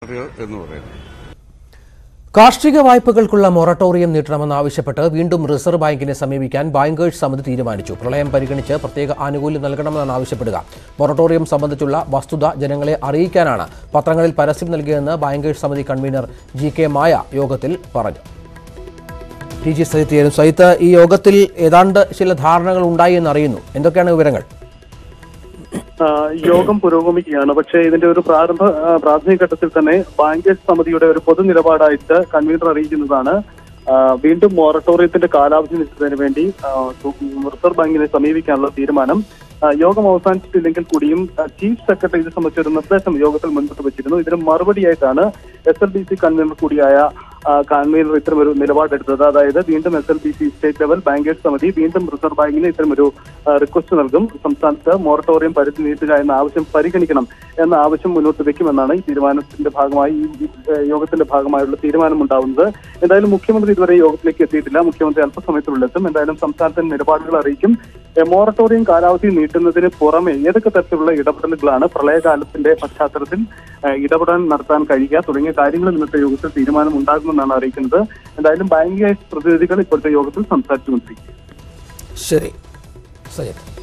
അറിയുക എന്ന് പറയുന്നത് കാർഷിക വായ്പകൾക്കുള്ള മൊറട്ടോറിയം നീട്ടണമെന്നാവശ്യപ്പെട്ട് വീണ്ടും റിസർവ് ബാങ്കിനെ സമീപിക്കാൻ ബാങ്കേഴ്സ് സമിതി തീരുമാനിച്ചു പ്രളയം പരിഗണിച്ച് പ്രത്യേക ആനുകൂല്യം നൽകണമെന്നാണ് ആവശ്യപ്പെടുക മൊറട്ടോറിയം സംബന്ധിച്ചുള്ള വസ്തുത ജനങ്ങളെ അറിയിക്കാനാണ് പത്രങ്ങളിൽ പരസ്യം നൽകിയതെന്ന് ബാങ്കേഴ്സ് സമിതി കൺവീനർ ജി കെ മായ യോഗത്തിൽ പറഞ്ഞു ടി ജി സഹിത്തിയായിരുന്നു സഹിത്ത് ഈ യോഗത്തിൽ ഏതാണ്ട് ചില ധാരണകൾ ഉണ്ടായി എന്നറിയുന്നു എന്തൊക്കെയാണ് വിവരങ്ങൾ ആ, യോഗം പുരോഗമിക്കുകയാണ് പക്ഷേ ഇതിന്റെ ഒരു പ്രാരംഭ ആ, പ്രാഥമിക ഘട്ടത്തിൽ തന്നെ ബാങ്കേഴ്സ് സമിതിയുടെ ഒരു പൊതു നിലപാടായിട്ട് കൺവീനർ അറിയിക്കുന്നതാണ് ആ, വീണ്ടും മൊറട്ടോറിയത്തിന്റെ കാലാവധി നിശ്ചയത്തിന് വേണ്ടി ആ, റിസർവ് ബാങ്കിനെ സമീപിക്കാനുള്ള തീരുമാനം ആ, യോഗം അവസാനിച്ചിട്ടില്ലെങ്കിൽ കൂടിയും ആ, ചീഫ് സെക്രട്ടറി ഇത് സംബന്ധിച്ച ഒരു നിർദ്ദേശം യോഗത്തിൽ മുൻപോട്ട് വെച്ചിരുന്നു ഇതിന് മറുപടിയായിട്ടാണ് S L B C convener കൂടിയായ ആ, കൺവീനർ ഇത്തരമൊരു നിലപാടെടുത്തത് അതായത് വീണ്ടും S L B C state level bankers സമിതി വീണ്ടും റിസർവ് ബാങ്കിന് ഇത്തരമൊരു ആ, റിക്വസ്റ്റ് നൽകും സംസ്ഥാനത്ത് മൊറട്ടോറിയം പരിധി നീട്ടുക എന്ന ആവശ്യം പരിഗണിക്കണം എന്ന ആവശ്യം മുന്നോട്ട് വെക്കുമെന്നാണ് ഈ തീരുമാനത്തിന്റെ ഭാഗമായി ഈ ഈ, ഏ, യോഗത്തിന്റെ ഭാഗമായുള്ള തീരുമാനമുണ്ടാവുന്നത് എന്തായാലും മുഖ്യമന്ത്രി ഇതുവരെ യോഗത്തിലേക്ക് എത്തിയിട്ടില്ല മുഖ്യമന്ത്രി അല്പസമയത്തിനുള്ളിൽ എത്തും എന്തായാലും സംസ്ഥാനത്തിന് നിലപാടുകൾ അറിയിക്കും ഏ, മൊറട്ടോറിയം കാലാവധി നീട്ടുന്നതിന് പുറമെ ഏതൊക്കെ തരത്തിലുള്ള ഇടപെടലുകളാണ് പ്രളയകാലത്തിന്റെ പശ്ചാത്തലത്തിൽ ഏ, ഇടപെടാൻ നടത്താൻ കഴിയുക തുടങ്ങിയ കാര്യങ്ങൾ ഇന്നത്തെ യോഗത്തിൽ തീരുമാനം ഉണ്ടാകുമെന്നാണ് അറിയിക്കുന്നത് എന്തായാലും ബാങ്കിംഗ് പ്രതിനിധികൾ ഇപ്പോഴത്തെ യോഗത്തിൽ സംസാരിച്ചുകൊണ്ടിരിക്കും ശരി സയ്യദ്